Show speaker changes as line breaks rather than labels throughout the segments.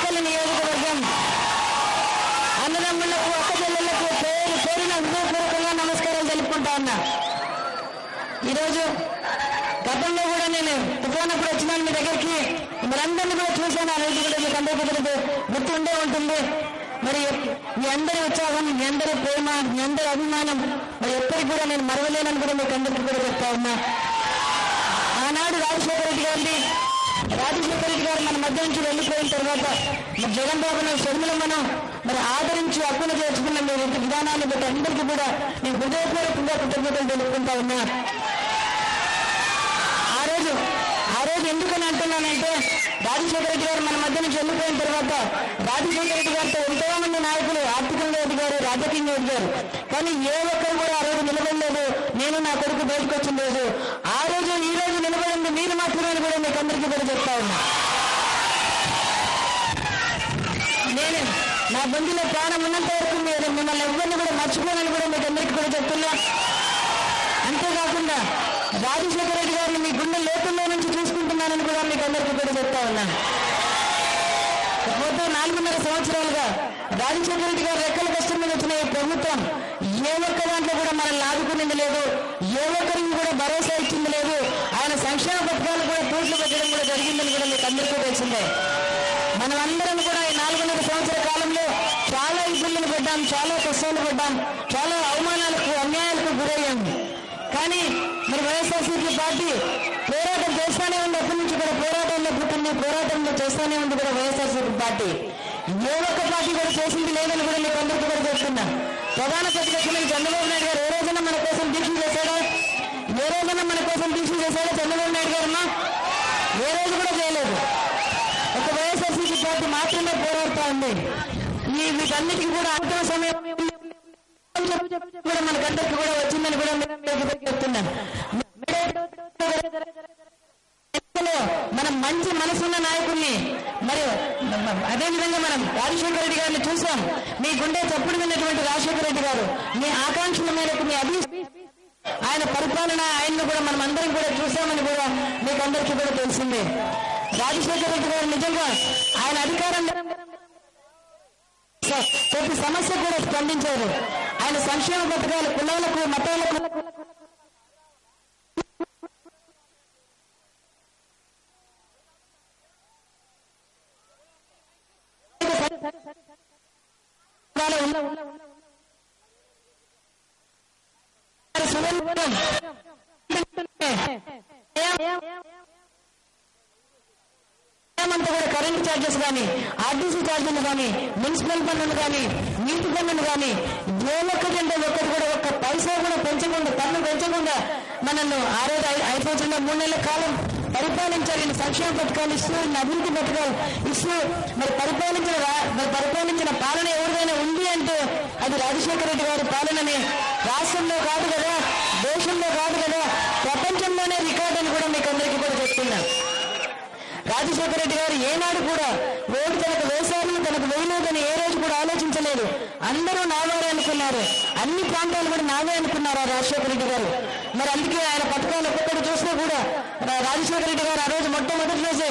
తాడేపల్లి నియోజకవర్గం అన్నదమ్ములకు అక్క చెల్లెళ్లకు పేరు పేరున హృదయపూర్వకంగా నమస్కారాలు తెలుపుకుంటా ఉన్నా ఈరోజు గతంలో కూడా నేను తుఫాన్ అప్పుడు వచ్చినాను మీ దగ్గరికి మీరందరినీ కూడా చూశాను ఆ రోజు కూడా మీకు అందరికీ కూడా గుర్తుండే ఉంటుంది మరి మీ అందరి ఉత్సాహం మీ అందరి ప్రేమ మీ అందరి అభిమానం మరి ఎప్పటికి కూడా నేను మరవలేనని కూడా మీకు అందరికీ కూడా చెప్తా ఉన్నా ఆనాడు రాజశేఖర రెడ్డి గారిని రాజశేఖర రెడ్డి గారు మన మధ్య నుంచి వెళ్ళిపోయిన తర్వాత మరి జగన్ బాబును షర్మిలమ్మను మరి ఆదరించి హక్కును చేర్చుకున్న మీ ఇంటి విధానాన్ని బట్టి అందరికీ కూడా నేను హృదయపూర్వకంగా కృతజ్ఞతలు తెలుపుకుంటా ఉన్నా ఆ రోజు ఆ రోజు ఎందుకని అంటున్నానంటే రాజశేఖర రెడ్డి గారు మన మధ్య నుంచి వెళ్ళిపోయిన తర్వాత రాజశేఖర రెడ్డి గారితో ఎంతో మంది నాయకులు ఆర్థికంగా ఎదిగారు రాజకీయంగా ఎదిగారు కానీ ఏ ఒక్కరు కూడా ఆ రోజు నిలబడలేదు నేను నా కొడుకు బయటకు వచ్చిన రోజు ఆ రోజు ఈ రోజు నిలబడింది మీరు మాత్రమే అని కూడా మీకు అందరికీ కూడా చెప్తా ఉన్నా నేను నా బంధువుల ప్రాణం ఉన్నంత వరకు మీరు మిమ్మల్ని ఎవరిని కూడా మర్చిపోనని కూడా మీకు అందరికీ కూడా చెప్తున్నా అంతేకాకుండా రాజశేఖర రెడ్డి గారిని మీ గుండె లోతుల్లో నుంచి చూసుకుంటున్నానని కూడా మీకు అందరికీ కూడా చెప్తా ఉన్నాను పోతే నాలుగున్నర సంవత్సరాలుగా రాజశేఖర రెడ్డి గారు రెక్కల కష్టం మీద వచ్చిన ఈ ప్రభుత్వం ఏ ఒక్క దాంట్లో కూడా మనల్ని ఆదుకునేది లేదు ఏ ఒక్కరికి కూడా భరోసా ఇచ్చింది లేదు ఆయన సంక్షేమ పథకాలు కూడా తూట్లు పెట్టడం కూడా జరిగిందని కూడా మీకు అందరికీ తెలిసిందే మనం అందరం కూడా ఈ నాలుగున్నర సంవత్సర కాలంలో చాలా ఇబ్బందులు పడ్డాం చాలా కష్టాలు పడ్డాం చాలా అవమానాలకు అన్యాయాలకు గురయ్యాం కానీ మరి వైఎస్ఆర్సీపీ పార్టీ పోరాటం చేస్తానే ఉంది అప్పటి నుంచి కూడా పోరాటంలో పుట్టింది పోరాటంలో చేస్తానే ఉంది కూడా వైఎస్ఆర్సీపీ పార్టీ ఏ ఒక్క పార్టీ కూడా చేసింది లేదని కూడా మీకు అందరికీ కూడా చెప్తున్నా ప్రధాన ప్రతిపక్షమైన చంద్రబాబు నాయుడు గారు ఏ రోజైనా మన కోసం దీక్ష చేశాడా ఏ రోజైనా మన కోసం దీక్ష చేశాడా చంద్రబాబు నాయుడు గారు ఏ రోజు కూడా చేయలేదు ఒక వైఎస్ఆర్సీపీ పార్టీ మాత్రమే పోరాడుతూ ఉంది ఈ వీటన్నిటికీ కూడా అంతిమ సమయం కూడా మనకందరికి కూడా వచ్చిందని కూడా మీకు చెప్తున్నాను మనం మంచి మనసున్న నాయకుల్ని మరి అదే విధంగా మనం రాజశేఖర రెడ్డి గారిని చూసాం మీ గుండె చప్పుడు విన్నటువంటి రాజశేఖర రెడ్డి గారు మీ ఆకాంక్షల మేరకు మీ అభి ఆయన పరిపాలన ఆయన్ని కూడా మనం అందరం కూడా చూసామని కూడా మీకు అందరికీ కూడా తెలిసిందే రాజశేఖర రెడ్డి గారు నిజంగా ఆయన అధికారం స- ప్రతి సమస్య కూడా స్పందించారు ఆయన సంక్షేమ పథకాలు కులాలకు మతాలకు ఉన్న- ఉన్న- ఉన్న- సువర్ణం. ఏమంతా కూడా కరెంట్ ఛార్జెస్ కానీ ఆర్టీసీ ఛార్జీలు కానీ మున్సిపల్ పన్నులు కానీ నీటి పన్నులు కానీ ఏ ఒక్కటంటే ఒక్కటి కూడా ఒక్క పైసా కూడా పెంచకుండా పన్ను పెంచకుండా మనల్ని ఆ రోజు ఐ- ఐదు సంవత్సరాల మూడు నెలల కాలం పరిపాలించారు ఇన్ని సంక్షేమ పథకాలు ఇస్తూ ఇన్ని అభివృద్ధి పథకాలు ఇస్తూ మరి పరిపాలించిన రా- మరి పరిపాలించిన పాలన ఎవరిదైనా ఉంది అంటే అది రాజశేఖర రెడ్డి గారి పాలనని రాష్ట్రంలో కాదు కదా దేశంలో కాదు కదా ప్రపంచంలోనే రికార్డు అని కూడా మీకు అందరికీ కూడా చెప్తున్నా రాజశేఖర రెడ్డి గారు ఏనాడు కూడా ఓటు తనకు వేశారు తనకు వేయలేదని ఏ రోజు కూడా ఆలోచించలేదు అందరూ నావారే అనుకున్నారు అన్ని ప్రాంతాలు కూడా నావే అనుకున్నారు ఆ రాజశేఖర రెడ్డి గారు మరి అందుకే ఆయన పథకాలు ఒక్కొక్కటి చూస్తే కూడా రా- రాజశేఖర రెడ్డి గారు ఆ రోజు మొట్టమొదటి రోజే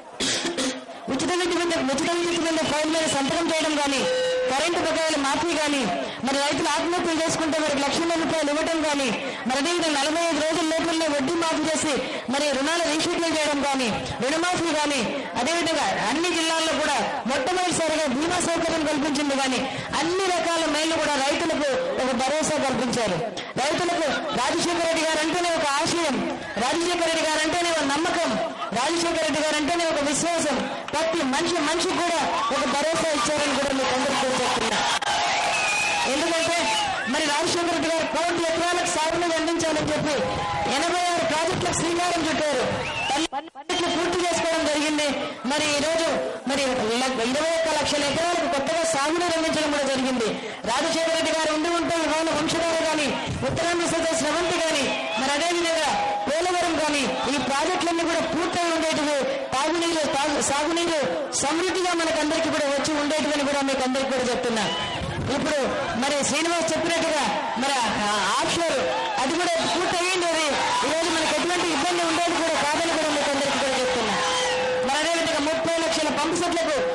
ఉచిత విద్యుత్ మీద ఉచిత విద్యుత్ మీద ఫైల్ మీద సంతకం చేయడం కానీ కరెంటు బకాయిల మాఫీ కానీ మరి రైతులు ఆత్మహత్యలు చేసుకుంటే వారికి లక్షల రూపాయలు ఇవ్వడం కానీ మరి అదేవిధంగా నలభై ఐదు రోజుల లోపలనే వడ్డీ మాఫీ చేసి మరి రుణాల రీషెడ్యూల్ చేయడం కానీ రుణమాఫీ కానీ అదేవిధంగా అన్ని జిల్లాల్లో కూడా మొట్టమొదటిసారిగా బీమా సౌకర్యం కల్పించింది కానీ అన్ని రకాల మేళ్లు కూడా రైతులకు ఒక భరోసా కల్పించారు రైతులకు రాజశేఖర రెడ్డి గారు అంటేనే ఒక ఆశయం రాజశేఖర రెడ్డి గారు అంటేనే ఒక నమ్మకం రాజశేఖర రెడ్డి గారు అంటేనే ఒక విశ్వాసం ప్రతి మనిషి మనిషికి కూడా ఒక భరోసా ఇచ్చారని కూడా మీకు అందరికీ కూడా చెప్తున్నా ఎందుకంటే మరి రాజశేఖర రెడ్డి గారు కోటి ఎకరాలకు సాగునీరు అందించాలని చెప్పి ఎనభై ఆరు ప్రాజెక్టులకు శ్రీకారం చుట్టారు పన్నెండు పూర్తి చేసుకోవడం జరిగింది మరి ఈ రోజు మరి ల- ఇరవై ఒక్క లక్షల ఎకరాలకు కొత్తగా సాగునీరు అందించడం కూడా జరిగింది రాజశేఖర రెడ్డి గారు ఉండి ఉంటే ఇవాళ వంశధార కానీ ఉత్తరాంధ్ర సదస్సు స్రవంతి కానీ మరి అదేవిధంగా పోలవరం కానీ ఈ ప్రాజెక్టులన్నీ కూడా పూర్తయి ఉండేటివి తాగునీరు తాగు- సాగునీరు సమృద్ధిగా మనకందరికీ కూడా వచ్చి ఉండేటివని కూడా మీకు అందరికీ కూడా చెప్తున్నా ఇప్పుడు మరి శ్రీనివాస్ చెప్పినట్టుగా మరి ఆఫ్షోర్ అది కూడా పూర్తి అయ్యింది అది ఈరోజు మనకి ఎటువంటి ఇబ్బంది ఉండేది కూడా కాదని కూడా మీకు అందరికీ కూడా చెప్తున్నా మరి అదేవిధంగా ముప్పై లక్షల పంపు సెట్లకు ఆ రోజు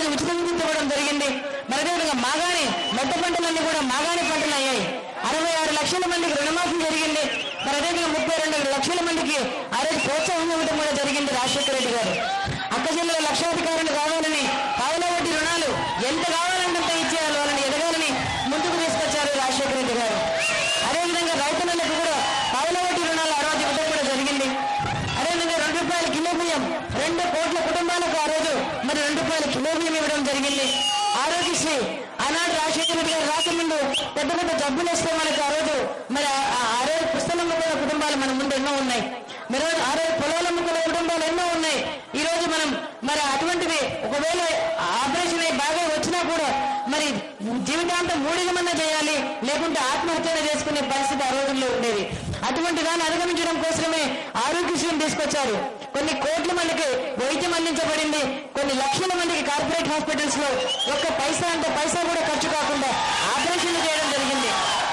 ఉచిత విద్యుత్ ఇవ్వడం జరిగింది మరి అదేవిధంగా మాగాణి మెట్ట పంటలన్నీ కూడా మాగాణి పంటలు అయ్యాయి అరవై ఆరు లక్షల మందికి రుణమాఫీ జరిగింది మరి అదేవిధంగా ముప్పై రెండు లక్షల మందికి ఆ రోజు ప్రోత్సాహం ఇవ్వడం కూడా జరిగింది రాజశేఖర రెడ్డి గారు అక్క జిల్లాలో లక్షాధికారులు కావాలని పావుల వడ్డీ రుణాలు ఎంత కావాలంటే ఇచ్చేయాలి వాళ్ళని ఎదగాలని ముందుకు తీసుకొచ్చారు రాజశేఖర రెడ్డి గారు అదేవిధంగా రైతులకు కూడా పావుల వడ్డీ రుణాలు ఆ రోజు ఇవ్వడం కూడా జరిగింది అదేవిధంగా రెండు రూపాయల కిలో బియ్యం రెండు కోట్ల కుటుంబాలకు ఆ రోజు మరి రెండు రూపాయల కిలో బియ్యం ఇవ్వడం జరిగింది ఆరోగ్యశ్రీ ఆనాడు రాజశేఖర రెడ్డి గారు రాకముందు పెద్ద పెద్ద జబ్బులు వస్తే మనకు ఆ రోజు మరి ఆ- ఆ ఆ రోజు పుస్తకం అమ్ముకున్న కుటుంబాలు మన ముందు ఎన్నో ఉన్నాయి మరి ఆ రోజు పొలాలు అమ్ముకున్న కుటుంబాలు ఎన్నో ఉన్నాయి ఈ రోజు మనం మరి అటువంటివి ఒకవేళ ఆపరేషన్ అయి బాగా వచ్చినా కూడా మరి జీవితాంతం మూడిగమన్నా చేయాలి లేకుంటే ఆత్మహత్యనే చేసుకునే పరిస్థితి ఆ రోజుల్లో ఉండేది అటువంటి దాన్ని అధిగమించడం కోసమే ఆరోగ్యశ్రీని తీసుకొచ్చారు కొన్ని కోట్ల మందికి వైద్యం అందించబడింది కొన్ని లక్షల మందికి కార్పొరేట్ హాస్పిటల్స్ లో ఒక్క పైసా అంటే పైసా కూడా ఖర్చు కాకుండా ఆపరేషన్లు చేయడం జరిగింది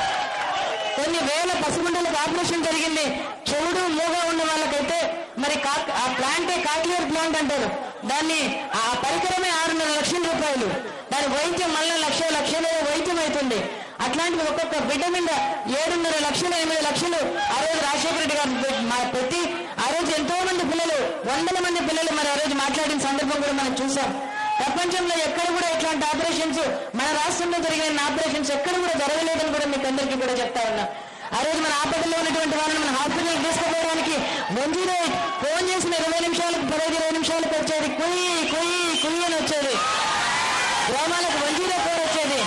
కొన్ని వేల పసిగుండలకు ఆపరేషన్ జరిగింది చెవుడు మూగా ఉన్న వాళ్ళకైతే మరి కా- ఆ ప్లాంటే కాక్లియర్ ప్లాంట్ అంటారు దాన్ని ఆ పరికరమే ఆరున్నర లక్షల రూపాయలు దాని వైద్యం మళ్ళీ లక్ష లక్షలు వైద్యం అవుతుంది అట్లాంటివి ఒక్కొక్క బిడ్డ మీద ఏడున్నర లక్షలు ఎనిమిది లక్షలు ఆ రోజు రాజశేఖర రెడ్డి గారు పె- మా ప్రతి ఆ రోజు ఎంతో మంది పిల్లలు వందల మంది పిల్లలు మరి ఆ రోజు మాట్లాడిన సందర్భం కూడా మనం చూసాం ప్రపంచంలో ఎక్కడ కూడా ఇట్లాంటి ఆపరేషన్స్ మన రాష్ట్రంలో జరిగిన ఆపరేషన్స్ ఎక్కడ కూడా జరగలేదని కూడా మీకు అందరికీ కూడా చెప్తా ఉన్నా ఆ రోజు మన హాస్పిటల్లో ఉన్నటువంటి వాళ్ళని మన హాస్పిటల్కి తీసుకుపోవడానికి మంజూరు ఫోన్ చేసిన ఇరవై నిమిషాలకు పదహైదు ఇరవై నిమిషాలకు వచ్చేది కుయ్యి కుయ్యి కుయ్యి అని వచ్చేది గ్రామాలకు మంజూరే ఫోన్ వచ్చేది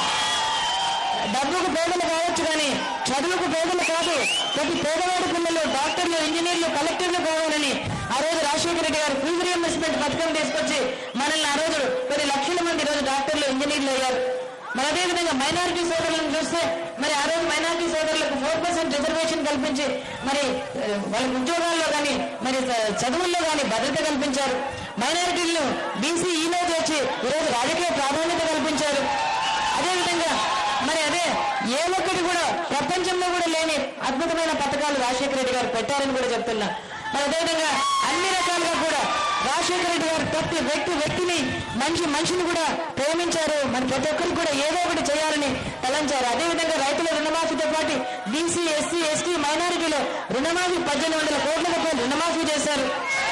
డబ్బుకు పేదలు కావచ్చు కానీ చదువుకు పేదలు కాదు ప్రతి పేదవాడి పిల్లలు డాక్టర్లు ఇంజనీర్లు కలెక్టర్లు కావాలని ఆ రోజు రాజశేఖర రెడ్డి గారు ఫీజు రియంబర్స్మెంట్ పథకం తీసుకొచ్చి మనల్ని ఆ రోజు కొన్ని లక్షల మంది ఈరోజు డాక్టర్లు ఇంజనీర్లు అయ్యారు మరి అదేవిధంగా మైనారిటీ సోదరులను చూస్తే మరి ఆ రోజు మైనారిటీ సోదరులకు ఫోర్ పర్సెంట్ రిజర్వేషన్ కల్పించి మరి ఆ, వాళ్ళకి ఉద్యోగాల్లో కానీ మరి చ- చదువుల్లో కానీ భద్రత కల్పించారు మైనారిటీలను బీసీ ఈలో చేర్చి ఈరోజు రాజకీయ ప్రాధాన్యత కల్పించారు అదేవిధంగా మరి అదే ఏ ఒక్కటి కూడా ప్రపంచంలో కూడా లేని అద్భుతమైన పథకాలు రాజశేఖర రెడ్డి గారు పెట్టారని కూడా చెప్తున్నా మరి అదేవిధంగా అన్ని రకాలుగా కూడా రాజశేఖర రెడ్డి గారు ప్రతి వ్యక్తి వ్యక్తిని మనిషి మనిషిని కూడా ప్రేమించారు మరి ప్రతి ఒక్కరికి కూడా ఏదో ఒకటి చేయాలని తలంచారు అదేవిధంగా రైతుల రుణమాఫీతో పాటు బీసీ ఎస్సీ ఎస్టీ మైనారిటీలో రుణమాఫీ పద్దెనిమిది వందల కోట్ల రూపాయలు రుణమాఫీ చేశారు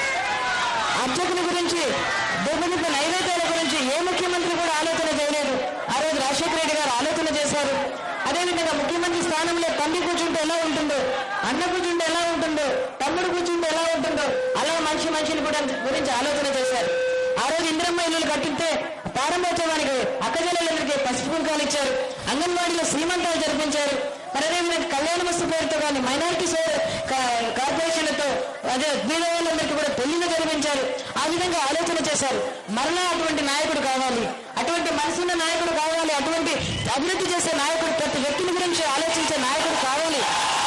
అర్చకుల గురించి దేవునిప నైవేద్యాల గురించి ఏ ముఖ్యమంత్రి కూడా ఆలోచన చేయలేదు ఆ రోజు రాజశేఖర రెడ్డి గారు ఆలోచన చేశారు అదేవిధంగా ముఖ్యమంత్రి స్థానంలో తండ్రి కూర్చుంటే ఎలా ఉంటుందో అన్న కూర్చుంటే ఎలా ఉంటుందో తమ్ముడు కూర్చుంటే ఎలా ఉంటుందో అలా మనిషి మనిషిని కూడా గురించి ఆలోచన చేశారు ఆ రోజు ఇందిరమ్మ ఇల్లులు కట్టిస్తే ప్రారంభోత్సవానికి అక్కజల్లెళ్ళకి పసుపు కుంకాలు ఇచ్చారు అంగన్వాడీలో శ్రీమంతాలు జరిపించారు మరి అదేవిధంగా కళ్యాణ వస్తు పేరుతో కానీ మైనారిటీ కార్పొరేషన్లతో అదే బీదవాళ్ళందరికీ కూడా పెళ్లిళ్ళు జరిపించారు ఆ విధంగా ఆలోచన చేశారు మరలా అటువంటి నాయకుడు కావాలి అటువంటి మనసున్న నాయకుడు కావాలి అటువంటి అభివృద్ధి చేసే నాయకుడు ప్రతి వ్యక్తిని గురించి ఆలోచించే నాయకుడు కావాలి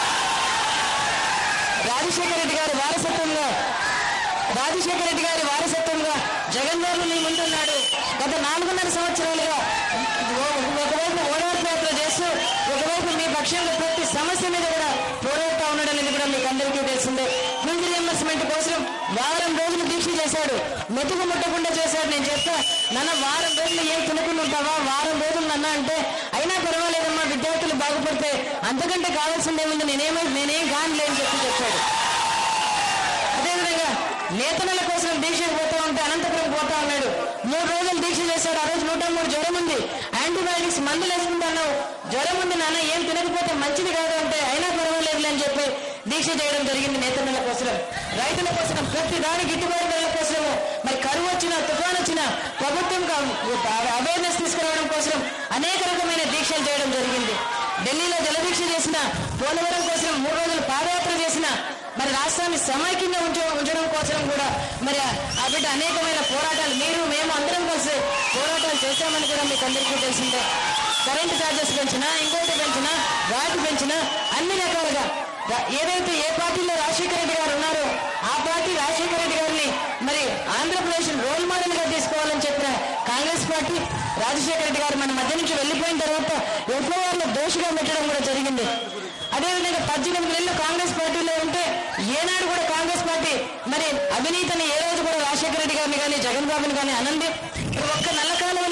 రాజశేఖర రెడ్డి గారి వారసత్వంగా రాజశేఖర రెడ్డి గారి వారసత్వంగా జగన్ గారు మీ ముందున్నాడు గత నాలుగున్నర సంవత్సరాలుగా ఓ- ఒకవైపు ఓడార్ యాత్ర చేస్తూ ఒకవైపు మీ పక్షంలో ప్రతి సమస్య మీద కూడా పోరాడుతూ ఉన్నాడు అనేది కూడా మీకు అందరికీ తెలిసిందే ఫీజు రియంబర్స్మెంట్ కోసం వారం రోజులు దీక్ష చేశాడు మెతుకు ముట్టకుండా చేశాడు నేను చెప్తా నన్న వారం రోజులు ఏం తినకుండా ఉంటావా వారం రోజులు నన్న అంటే అయినా పర్వాలేదమ్మా విద్యార్థులు బాగుపడితే అంతకంటే కావాల్సిందేముంది నేనేమో నేనేం కానులే అని చెప్పి చెప్పాడు అదేవిధంగా నేతనల కోసం దీక్షకు పోతా ఉంటే అనంతపురం పోతా ఉన్నాడు మూడు రోజులు దీక్ష చేశాడు ఆ రోజు నూట మూడు జ్వరం ఉంది యాంటీబయాటిక్స్ మందులు వేసుకుంటున్నావు జ్వరం ఉంది నాన్న ఏం తినకపోతే మంచిది కాదు అంటే అయినా పర్వాలేదులే అని చెప్పి దీక్ష చేయడం జరిగింది నేతన్నల కోసం రైతుల కోసం ప్రతి దాని గిట్టుబాటు ధరల కోసము మరి కరువు వచ్చినా తుఫాన్ వచ్చినా ప్రభుత్వం అవేర్నెస్ తీసుకురావడం కోసం అనేక రకమైన దీక్షలు చేయడం జరిగింది ఢిల్లీలో జలదీక్ష చేసిన పోలవరం కోసం మూడు రోజులు పాదయాత్ర చేసిన మరి రాష్ట్రాన్ని సమైక్యంగా ఉంచ ఉంచడం కోసం కూడా మరి ఆ బిడ్డ అనేకమైన పోరాటాలు మీరు మేము అందరం కలిసి పోరాటాలు చేశామని కూడా మీకు అందరికీ తెలిసిందే కరెంటు ఛార్జెస్ పెంచినా ఇంకోటి పెంచినా వాటి పెంచినా అన్ని రకాలుగా రా- ఏదైతే ఏ పార్టీలో రాజశేఖర రెడ్డి గారు ఉన్నారో ఆ పార్టీ రాజశేఖర రెడ్డి గారిని మరి ఆంధ్రప్రదేశ్ రోల్ మోడల్ గా తీసుకోవాలని చెప్పిన కాంగ్రెస్ పార్టీ రాజశేఖర రెడ్డి గారు మన మధ్య నుంచి వెళ్లిపోయిన తర్వాత ఎఫ్ఐఆర్ లో దోషిగా పెట్టడం కూడా జరిగింది అదేవిధంగా పద్దెనిమిది నెలలు కాంగ్రెస్ పార్టీలో ఉంటే ఏనాడు కూడా కాంగ్రెస్ పార్టీ మరి అవినీతిని ఏ రోజు కూడా రాజశేఖర రెడ్డి గారిని కానీ జగన్ బాబుని కానీ అనండి ఒక్క నల్ల కాలువలు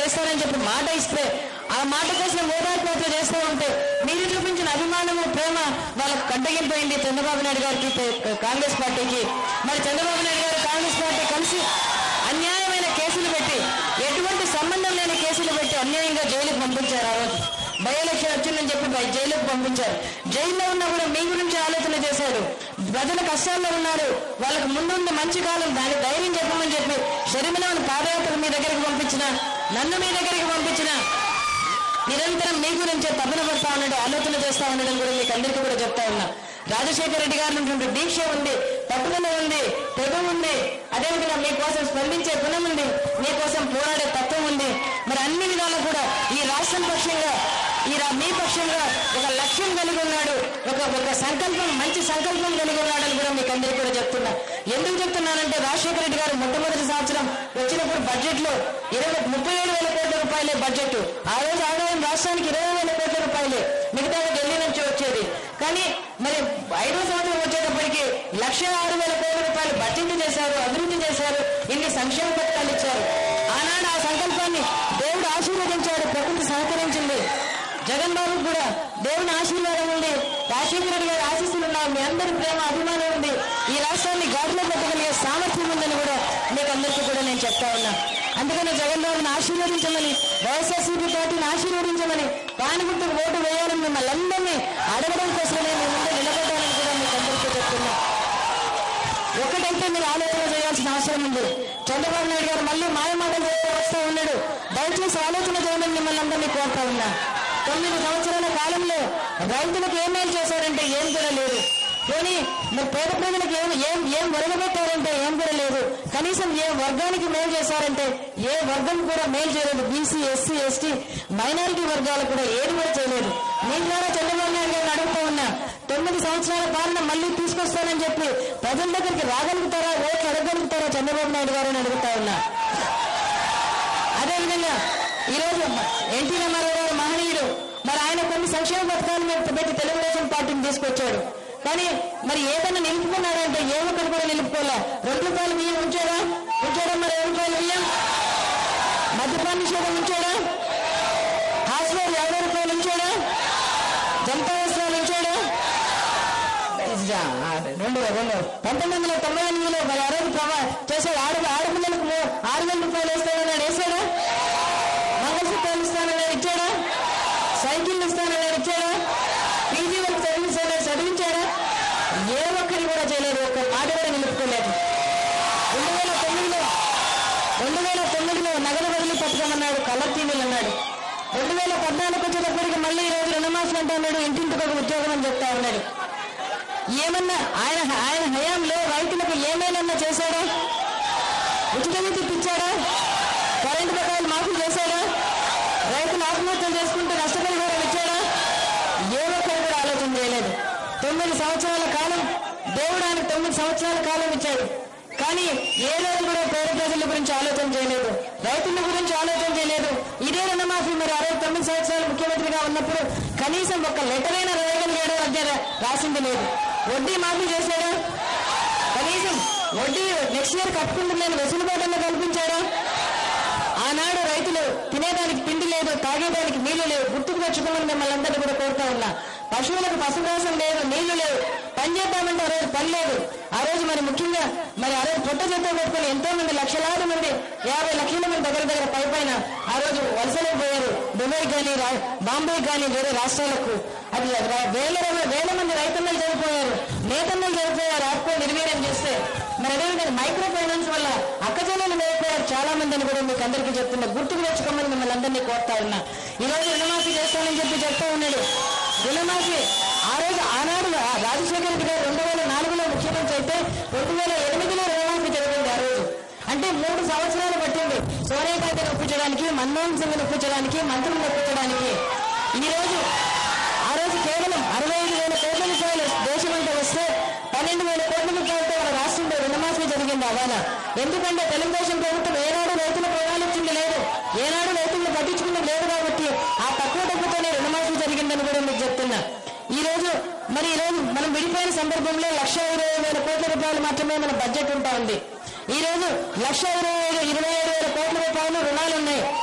చేస్తానని చెప్పి మాట ఇస్తే ఆ మాట కోసం ఓదార్పాట్లు చేస్తూ ఉంటే మీరు చూపించిన అభిమానము ప్రేమ వాళ్ళకు కట్టగిపోయింది చంద్రబాబు నాయుడు గారికి పే- కాంగ్రెస్ పార్టీకి మరి చంద్రబాబు నాయుడు గారు కాంగ్రెస్ పార్టీ కలిసి అన్యాయమైన కేసులు పెట్టి ఎటువంటి సంబంధం లేని కేసులు పెట్టి అన్యాయంగా జైలుకు పంపించారు ఆ రోజు బై ఎలక్షన్ వచ్చిందని చెప్పి బై- జైలుకు పంపించారు జైల్లో ఉన్నా కూడా మీ గురించి ఆలోచన చేశారు ప్రజల కష్టాల్లో ఉన్నారు వాళ్ళకు ముందుంది మంచి కాలం దాని ధైర్యం చెప్పమని చెప్పి షర్మిలను పాదయాత్ర మీ దగ్గరికి పంపించిన నన్ను మీ దగ్గరికి పంపించిన నిరంతరం మీ గురించే తపన పడతా ఉన్నాడు ఆలోచన చేస్తా ఉండడం కూడా మీకు అందరికీ కూడా చెప్తా ఉన్నా రాజశేఖర రెడ్డి గారి నుండి దీక్ష ఉంది పట్టుదల ఉంది తెగ ఉంది అదేవిధంగా మీకోసం స్పందించే గుణం ఉంది మీకోసం పోరాడే తత్వం ఉంది మరి అన్ని విధాలు కూడా ఈ రాష్ట్రం పక్షంగా ఈ రా- మీ పక్షంగా ఒక లక్ష్యం కలిగి ఉన్నాడు ఒక ఒక సంకల్పం మంచి సంకల్పం కలిగి ఉన్నాడని కూడా మీకు అందరికీ కూడా చెప్తున్నా ఎందుకు చెప్తున్నానంటే రాజశేఖర రెడ్డి గారు మొట్టమొదటి సంవత్సరం వచ్చినప్పుడు బడ్జెట్ లో ఇరవై ముప్పై ఏడు వేల కోట్ల రూపాయలే బడ్జెట్ ఆ రోజు ఆదాయం రాష్ట్రానికి ఇరవై వేల కోట్ల రూపాయలే మిగతా ఢిల్లీ నుంచి వచ్చేది కానీ మరి ఐదో సంవత్సరం వచ్చేటప్పటికి లక్ష ఆరు వేల కోట్ల రూపాయలు బడ్జెట్ చేశారు అభివృద్ధి చేశారు ఇన్ని సంక్షేమ పథకాలు ఇచ్చారు ఆనాడు ఆ సంకల్పాన్ని దేవుడు ఆశీర్వదించాడు ప్రకృతి సహకరించింది జగన్ బాబు కూడా దేవుని ఆశీర్వాదం ఉంది రాజశేఖర రెడ్డి గారి ఆశీస్సులు ఉన్నాయి మీ అందరి ప్రేమ అభిమానం ఉంది ఈ రాష్ట్రాన్ని గాడిలో పెట్టగలిగే సామర్థ్యం ఉందని కూడా మీకు అందరికీ కూడా నేను చెప్తా ఉన్నా అందుకని జగన్ బాబుని ఆశీర్వదించమని వైఎస్ఆర్సీపీ పార్టీని ఆశీర్వదించమని పానిగుర్తుకు ఓటు వేయాలని మిమ్మల్ని అందరినీ అడగడం కోసమే మీ ముందు నిలబడ్డానని కూడా మీకు అందరికీ చెప్తున్నా ఒకటైతే మీరు ఆలోచన చేయాల్సిన అవసరం ఉంది చంద్రబాబు నాయుడు గారు మళ్ళీ మాయమాటలు చెప్తూ వస్తూ ఉన్నాడు దయచేసి ఆలోచన చేయమని మిమ్మల్ని అందరినీ కోరుతా ఉన్నా తొమ్మిది సంవత్సరాల కాలంలో రైతులకు ఏం మేలు చేశారంటే ఏం కూడా లేదు పోనీ మరి పేద ప్రజలకు ఏం ఏం ఏం ఒరగబెట్టారంటే ఏం కూడా లేదు కనీసం ఏ వర్గానికి మేలు చేశారంటే ఏ వర్గం కూడా మేలు చేయలేదు బీసీ ఎస్సీ ఎస్టీ మైనారిటీ వర్గాలు కూడా ఏది కూడా చేయలేదు మీ ద్వారా చంద్రబాబు నాయుడు గారిని అడుగుతూ ఉన్నా తొమ్మిది సంవత్సరాల పాలన మళ్ళీ తీసుకొస్తానని చెప్పి ప్రజల దగ్గరికి రాగలుగుతారా ఓట్లు అడగలుగుతారా చంద్రబాబు నాయుడు గారు అని అడుగుతా ఉన్నా అదేవిధంగా ఈరోజు ఎన్టీ రామారావు గారు మహనీయుడు మరి ఆయన కొన్ని సంక్షేమ పథకాలు మీద పెట్టి తెలుగుదేశం పార్టీని తీసుకొచ్చాడు కానీ మరి ఏదైనా నిలుపుకున్నాడంటే ఏ ఒక్కరు కూడా నిలుపుకోలే రెండు రూపాయలు బియ్యం ఉంచాడా ఉంచాడా మరి ఏ రూపాయలు బియ్యం మద్యపాన నిషేధం ఉంచాడా హాస్పిటల్ యాభై రూపాయలు ఉంచాడా జనతా వస్త్రాలు ఉంచాడా రెండు రెండు పంతొమ్మిది వందల తొంభై ఎనిమిదిలో మరి ఆ రోజు ప్రభా చేశాడు ఆడ ఆడపిల్లలకు మూ- ఆరు వేల రూపాయలు వేస్తానన్నాడు వేసాడా మంగళసూత్రాలు ఇస్తానన్నాడు ఇచ్చాడా సైకిల్ ఇస్తానన్నాడు ఇచ్చాడా పీజీ వరకు చదివించాడా చదివించాడా ఏ ఒక్కరి కూడా చేయలేదు ఒక్క మాట కూడా నిలుపుకోలేదు రెండు వేల తొమ్మిదిలో రెండు వేల తొమ్మిదిలో నగర బదిలీ పథకం అన్నాడు కలర్ టీవీలు అన్నాడు రెండు వేల పద్నాలుగు వచ్చేటప్పటికి మళ్ళీ ఈ రోజు రుణమాఫీ అంటే అన్నాడు ఇంటింటికి ఒక ఉద్యోగం అని చెప్తా ఉన్నాడు ఏమన్నా ఆయన ఆయన హయాంలో రైతులకు ఏమైనా చేశాడా ఉచిత విద్యుత్ ఇచ్చాడా కరెంటు బకాయిలు మాఫీ చేశాడా రైతులు ఆత్మహత్యలు చేసుకుంటే నష్టపరిహారం ఇచ్చాడా ఏ ఒక్కరు కూడా ఆలోచన చేయలేదు తొమ్మిది సంవత్సరాల కాలం దేవుడు ఆయన తొమ్మిది సంవత్సరాల కాలం ఇచ్చాడు కానీ ఏ రోజు కూడా పేద ప్రజల గురించి ఆలోచన చేయలేదు రైతుల గురించి ఆలోచన చేయలేదు ఇదే రుణమాఫీ మరి అరవై తొమ్మిది సంవత్సరాలు ముఖ్యమంత్రిగా ఉన్నప్పుడు కనీసం ఒక లెటర్ అయినా రాయగలిగాడో దగ్గర రాసింది లేదు వడ్డీ మాఫీ చేశాడా కనీసం వడ్డీ నెక్స్ట్ ఇయర్ కట్టుకుంటున్నాను వెసులుబాటులో కల్పించాడా ఆనాడు రైతులు తినేదానికి పిండి లేదు తాగేదానికి నీళ్లు లేవు గుర్తుకు తెచ్చుకోమని మిమ్మల్ని అందరినీ కూడా కోరుతా ఉన్నా పశువులకు పశుగ్రాసం లేదు నీళ్లు లేవు పని చేద్దామంటే ఆ రోజు పని లేదు ఆ రోజు మరి ముఖ్యంగా మరి ఆ రోజు పుట్ట చెత్త పెట్టుకుని ఎంతో మంది లక్షలాది మంది యాభై లక్షల మంది దగ్గర దగ్గర పై పైన ఆ రోజు వలసలకు పోయారు దుబాయ్ కానీ రా- బాంబే కానీ వేరే రాష్ట్రాలకు అది రా- వేల వేల మంది రైతన్నలు చనిపోయారు నేతన్నలు చనిపోయారు ఆత్మ నిర్వీర్యం చేస్తే మరి అదేవిధంగా మైక్రో ఫైనాన్స్ వల్ల అక్కచెల్లెలు లేకపోయారు చాలా మంది అని కూడా మీకు అందరికీ చెప్తున్నా గుర్తుకు తెచ్చుకోమని మిమ్మల్ని అందరినీ కోరుతా ఉన్నా ఈ రోజు రుణమాఫీ చేస్తానని చెప్పి చెప్తా ఉన్నాడు రుణమాఫీ ఆ రోజు ఆనాడు రా- రాజశేఖర రెడ్డి గారు రెండు వేల నాలుగులో ముఖ్యమంత్రి అయితే రెండు వేల ఎనిమిదిలో రుణమాఫీ జరిగింది ఆ రోజు అంటే మూడు సంవత్సరాలు పట్టింది సోనియా గాంధీని ఒప్పించడానికి మన్మోహన్ సింగ్ ఒప్పించడానికి మంత్రులను ఒప్పించడానికి ఈ రోజు ఆ రోజు కేవలం అరవై ఐదు వేల కోట్ల రూపాయలు దేశమంతా వస్తే పన్నెండు వేల కోట్ల రూపాయలతో మన రాష్ట్రంలో రుణమాఫీ జరిగింది అవానా ఎందుకంటే తెలుగుదేశం ప్రభుత్వం ఏనాడు రైతుల ప్రణాళించింది లేదు ఏనాడు రైతులను పట్టించుకున్నది లేదు కాబట్టి ఆ తక్కువ డబ్బుతోనే రుణమాఫీ జరిగిందని కూడా మీకు చెప్తున్నా ఈ రోజు మరి ఈ రోజు మనం విడిపోయిన సందర్భంలో లక్ష ఇరవై వేల కోట్ల రూపాయలు మాత్రమే మన బడ్జెట్ ఉంటా ఉంది ఈ రోజు లక్ష ఇరవై ఐదు ఇరవై ఏడు వేల కోట్ల రూపాయలు రుణాలు ఉన్నాయి రైతుల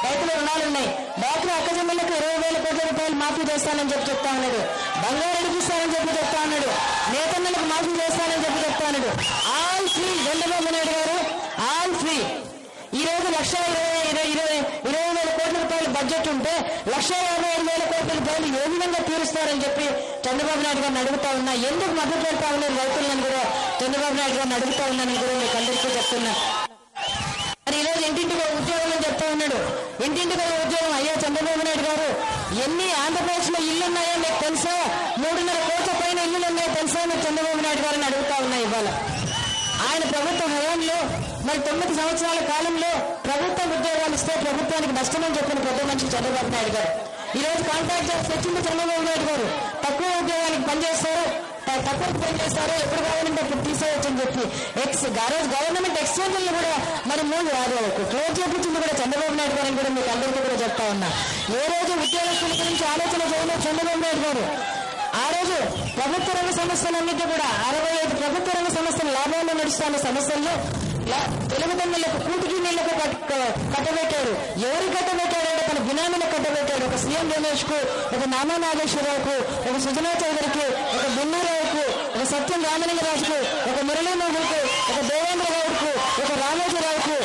రుణాలు ఉన్నాయి డాక్టర్ అక్కజమ్మలకు ఇరవై వేల కోట్ల రూపాయలు మాఫీ చేస్తానని చెప్పి చెప్తా ఉన్నాడు బంగారు అడిగిస్తానని చెప్పి చెప్తా ఉన్నాడు నేతన్నలకు మాఫీ చేస్తానని చెప్పి చెప్తా ఉన్నాడు ఆల్ ఫ్రీ చంద్రబాబు నాయుడు గారు ఆల్ ఫ్రీ ఈ రోజు లక్ష ఇరవై ఇరవై ఇరవై ఇరవై వేల కోట్ల రూపాయల బడ్జెట్ ఉంటే లక్ష యాభై ఐదు వేల కోట్ల రూపాయలు ఏ విధంగా తీరుస్తారని చెప్పి చంద్రబాబు నాయుడు గారిని అడుగుతా ఉన్నా ఎందుకు మద్దతు పెడతా ఉన్నారు రైతులను కూడా చంద్రబాబు నాయుడు గారిని అడుగుతా ఉన్నానని కూడా మీకు అందరికీ చెప్తున్నా మరి ఈరోజు ఇంటింటికి ఒక ఉద్యోగం అని చెప్తా ఉన్నాడు ఇంటింటికి ఒక ఉద్యోగం అయ్యా చంద్రబాబు నాయుడు గారు ఎన్ని ఆంధ్రప్రదేశ్ లో ఇల్లు ఉన్నాయో మీకు తెలుసా మూడున్నర కోట్ల పైన ఇల్లులు ఉన్నాయో తెలుసా మీరు చంద్రబాబు నాయుడు గారిని అడుగుతా ఉన్నా ఇవాళ ఆయన ప్రభుత్వ హయాంలో మరి తొమ్మిది సంవత్సరాల కాలంలో ప్రభుత్వ ఉద్యోగాలు ఇస్తే ప్రభుత్వానికి నష్టమని చెప్పిన పెద్ద మనిషి చంద్రబాబు నాయుడు గారు ఈ రోజు కాంట్రాక్ట్ జాబ్స్ తెచ్చింది చంద్రబాబు నాయుడు గారు తక్కువ ఉద్యోగానికి పనిచేస్తారు త- తక్కువ పని చేస్తారు ఎప్పుడు కావాలంటే అప్పుడు తీసేయచ్చు అని చెప్పి ఎక్స్ ఆ రోజు గవర్నమెంట్ ఎక్స్చేంజ్ కూడా మరి మూడు అది క్లోజ్ చేపించింది కూడా చంద్రబాబు నాయుడు గారు అని కూడా మీకు అందరికీ కూడా చెప్తా ఉన్నా ఏ రోజు ఉద్యోగస్తుల గురించి ఆలోచన చేయలేదు చంద్రబాబు నాయుడు గారు ఆ రోజు ప్రభుత్వ రంగ సంస్థలన్నిటి కూడా అరవై ఐదు ప్రభుత్వ రంగ సంస్థలు లాభాల్లో నడుస్తున్న సంస్థల్లో లా- తెలుగుతమ్ములకు కూటికి నీళ్లకు కట్- కట్టబెట్టాడు ఎవరు కట్టబెట్టాడంటే తన బినామీలకు కట్టబెట్టాడు ఒక సీఎం రమేష్ కు ఒక నామా నాగేశ్వరరావుకు ఒక సుజనా చౌదరికి ఒక బున్నారావుకు ఒక సత్యం రామలింగరాజుకు ఒక మురళీమోహన్కు ఒక దేవేంద్ర గౌడ్కు ఒక రామోజీరావుకు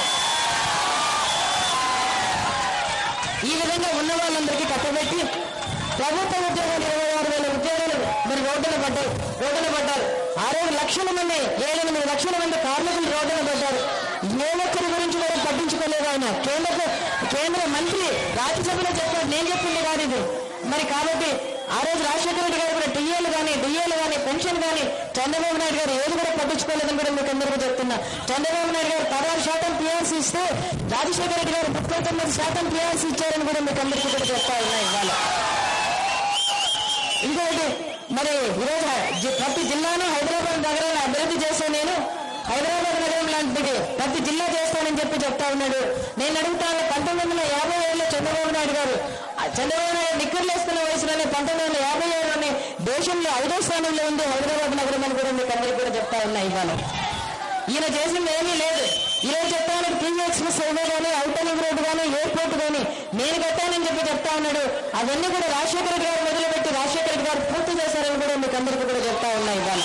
ఈ విధంగా ఉన్న వాళ్ళందరికీ కట్టబెట్టి ప్రభుత్వ ఉద్యోగాలు ఇరవై ఆరు వేల ఉద్యోగాలు మరి రోడ్డున పడ్డాయి రోడ్డున పడ్డారు ఆ రోజు లక్షల మంది ఏడెనిమిది లక్షల మంది కార్మికులు రోడ్డున పడ్డారు ఏ ఒక్కరి గురించి కూడా పట్టించుకోలేదు ఆయన కేంద్ర కేంద్ర మంత్రి రాజ్యసభలో చెప్పాడు నేను చెప్పింది కాదు ఇది మరి కాబట్టి ఆ రోజు రాజశేఖర రెడ్డి గారు కూడా టీఏలు కానీ డిఏలు కానీ పెన్షన్ కానీ చంద్రబాబు నాయుడు గారు ఏది కూడా పట్టించుకోలేదని కూడా మీకు అందరికీ చెప్తున్నా చంద్రబాబు నాయుడు గారు పదహారు శాతం పిఆర్సీ ఇస్తే రాజశేఖర రెడ్డి గారు ముప్పై తొమ్మిది శాతం పిఆర్సీ ఇచ్చారని కూడా మీకు అందరికీ కూడా చెప్తా ఉన్నా ఇవాళ ఇంకొకటి మరి ఈరోజు జి- ప్రతి జిల్లాను హైదరాబాద్ నగరాన్ని అభివృద్ధి చేసే నేను హైదరాబాద్ నగరం లాంటిది ప్రతి జిల్లా చేస్తానని చెప్పి చెప్తా ఉన్నాడు నేను అడుగుతాను పంతొమ్మిది వందల యాభై ఏడులో చంద్రబాబు నాయుడు గారు ఆ చంద్రబాబు నాయుడు నిక్కర్లు వేసుకున్న వయసులోనే పంతొమ్మిది వందల యాభై ఏడులోనే దేశంలో ఐదో స్థానంలో ఉంది హైదరాబాద్ నగరం అని కూడా మీకు అందరికీ కూడా చెప్తా ఉన్నా ఇవాళ ఈయన చేసింది ఏమీ లేదు ఈరోజు చెప్తాను కింగ్ ఎక్స్ప్రెస్ హైవే కానీ అవుటర్ రింగ్ రోడ్డు కానీ ఎయిర్పోర్ట్ కానీ నేను కట్టానని చెప్పి చెప్తా ఉన్నాడు అవన్నీ కూడా రాజశేఖర రెడ్డి గారు మొదలుపెట్టి రాజశేఖర రెడ్డి గారు పూర్తి చేశారని కూడా మీకు అందరికీ కూడా చెప్తా ఉన్నా ఇవాళ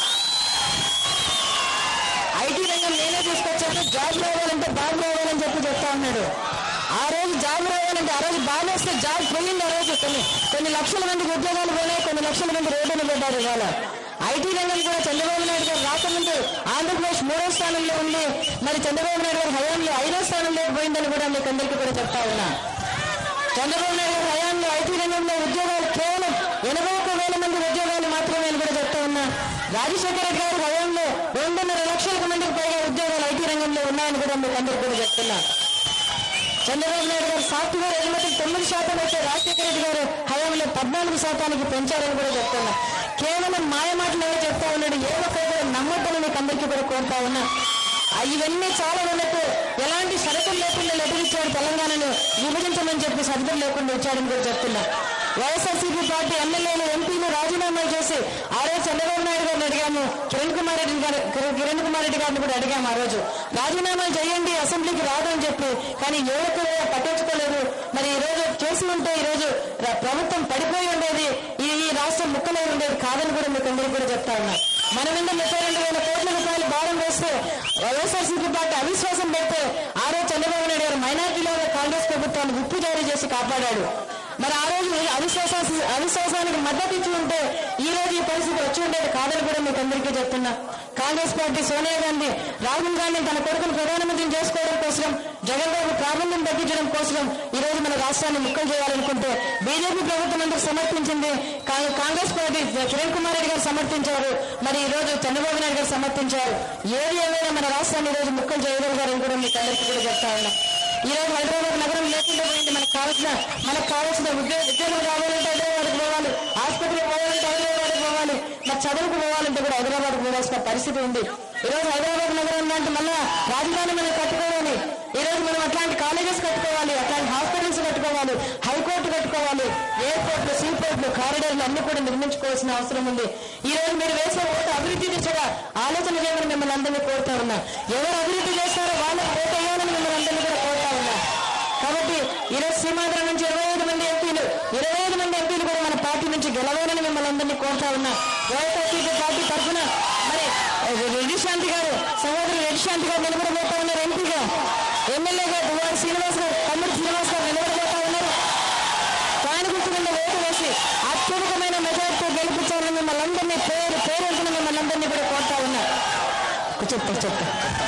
ఐటీ రంగం నేనే తీసుకొచ్చాను జాబ్ రావాలంటే బాబు రావాలని చెప్పి చెప్తా ఉన్నాడు ఆ రోజు జాబ్ రావాలంటే ఆ రోజు బాబు వస్తే జాబ్ పోయింది ఆ రోజు కొన్ని కొన్ని లక్షల మందికి ఉద్యోగాలు పోయినాయి కొన్ని లక్షల మంది రోడ్డున పడ్డారు ఇవాళ ఐటీ రంగం కూడా చంద్రబాబు నాయుడు గారు రాకముందు ఆంధ్రప్రదేశ్ మూడో స్థానంలో ఉంది మరి చంద్రబాబు నాయుడు గారు హయాంలో ఐదో స్థానంలోకి పోయిందని కూడా మీకు అందరికీ కూడా చెప్తా ఉన్నా చంద్రబాబు నాయుడు గారి హయాంలో ఐటీ రంగంలో ఉద్యోగాలు కేవలం ఎనభై ఒక్క వేల మంది ఉద్యోగాలు మాత్రమే అని కూడా చెప్తా ఉన్నా రాజశేఖర రెడ్డి గారి హయాంలో రెండున్నర లక్షల మందికి పైగా ఉద్యోగాలు ఐటీ రంగంలో ఉన్నాయని కూడా మీకు అందరికీ కూడా చెప్తున్నా చంద్రబాబు నాయుడు గారు సాఫ్ట్వేర్ ఎగుమతి తొమ్మిది శాతం అయితే రాజశేఖర రెడ్డి గారు హయాంలో పద్నాలుగు శాతానికి పెంచారని కూడా చెప్తున్నా కేవలం మాయ మాటలు ఏవో చెప్తా ఉన్నాడు ఏ ఒక్కరు కూడా నమ్మొద్దని మీకు అందరికీ కూడా కోరుతా ఉన్నా ఆ ఇవన్నీ చాలా ఉన్నట్టు ఎలాంటి షరతులు లేకుండా లెటరిచ్చాడు తెలంగాణను విభజించమని చెప్పి షరతులు లేకుండా ఇచ్చాడని కూడా చెప్తున్నా వైఎస్ఆర్సీపీ పార్టీ ఎమ్మెల్యేలు ఎంపీలు రాజీనామా చేసి ఆ రోజు చంద్రబాబు నాయుడు గారిని అడిగాము కిరణ్ కుమార్ రెడ్డి గారు కిరణ్ కుమార్ రెడ్డి గారిని కూడా అడిగాము ఆ రోజు రాజీనామాలు చేయండి అసెంబ్లీకి రాదు అని చెప్పి కానీ ఎవరికి పట్టించుకోలేదు మరి ఈ రోజు చేసి ఉంటే ఈ రోజు ర- ప్రభుత్వం పడిపోయి ఉండేది ఈ ఈ రాష్ట్రం ముక్కలై ఉండేది కాదని కూడా మీకు అందరికీ కూడా చెప్తా ఉన్నా మన మీద ముప్పై రెండు వేల కోట్ల రూపాయలు భారం వేస్తే వైఎస్ఆర్సీపీ పార్టీ అవిశ్వాసం పెడితే ఆ రోజు చంద్రబాబు నాయుడు గారు మైనార్టీలో కాంగ్రెస్ ప్రభుత్వాన్ని ఉప్పు జారీ చేసి కాపాడాడు మరి ఆ రోజు అవిశ్వాస అవిశ్వాసానికి మద్దతు ఇచ్చి ఉంటే ఈ రోజు ఈ పరిస్థితి వచ్చి ఉండేది కాదని కూడా మీకు అందరికీ చెప్తున్నా కాంగ్రెస్ పార్టీ సోనియా గాంధీ రాహుల్ గాంధీ తన కొడుకును ప్రధానమంత్రిని చేసుకోవడం కోసం జగన్ బాబు ప్రాబల్యం తగ్గించడం కోసం ఈ రోజు మన రాష్ట్రాన్ని ముక్కలు చేయాలనుకుంటే బీజేపీ ప్రభుత్వం ఎందుకు సమర్థించింది కా- కాంగ్రెస్ పార్టీ కిరణ్ కుమార్ రెడ్డి గారు సమర్థించారు మరి ఈ రోజు చంద్రబాబు నాయుడు గారు సమర్థించారు ఏది ఏమైనా మన రాష్ట్రాన్ని ఈ రోజు ముక్కలు చేయగలిగారని కూడా మీకు అందరికీ కూడా చెప్తా ఉన్నా ఈ రోజు హైదరాబాద్ నగరం లేకుండా పోయింది మనకు కావాల్సిన మనకు కావాల్సిన ఉద్యోగ ఉద్యోగం కావాలంటే హైదరాబాద్కి పోవాలి హాస్పిటల్కి పోవాలంటే హైదరాబాద్కి పోవాలి మరి చదువుకు పోవాలంటే కూడా హైదరాబాద్కి పోవాల్సిన పరిస్థితి ఉంది ఈ రోజు హైదరాబాద్ నగరం లాంటి మళ్ళా రాజధాని మనం కట్టుకోవాలి ఈ రోజు మనం అట్లాంటి కాలేజెస్ కట్టుకోవాలి అట్లాంటి హాస్పిటల్స్ కట్టుకోవాలి హైకోర్టు కట్టుకోవాలి ఎయిర్పోర్ట్లు సీపోర్ట్లు కారిడార్లు అన్ని కూడా నిర్మించుకోవాల్సిన అవసరం ఉంది ఈ రోజు మీరు వేసే ఓటు అభివృద్ధి దిశగా ఆలోచన చేయమని మిమ్మల్ని అందరినీ కోరుతా ఉన్నా ఎవరు అభివృద్ధి చేస్తారో వాళ్ళకి ఓటు వేయాలని మిమ్మల్ని అందరినీ కూడా కోరుతా ఉన్నా కాబట్టి ఈరోజు సీమాంధ్ర నుంచి ఇరవై ఐదు మంది ఎంపీలు ఇరవై ఐదు మంది ఎంపీలు కూడా మన పార్టీ నుంచి గెలవాలని మిమ్మల్ని అందరినీ కోరుతా ఉన్నా వైఎస్ఆర్సీపీ పార్టీ తరఫున మరి రెడ్డి శాంతి గారు సహోదరు రెడ్డి శాంతి గారు నిలబడబోతా ఉన్నారు ఎంపీగా ఎమ్మెల్యేగా దువారి శ్రీనివాస్ గారు తమ్ముడు శ్రీనివాస్ గారు నిలబడబోతా ఉన్నారు ఫ్యాన్ గుర్తుకుండా ఓటు వేసి అత్యధికమైన మెజార్టీ గెలిపించాలని మిమ్మల్ని అందరినీ పేరు పేరు మిమ్మల్ని అందరినీ కూడా కోరుతా ఉన్నా చెప్తా చెప్తా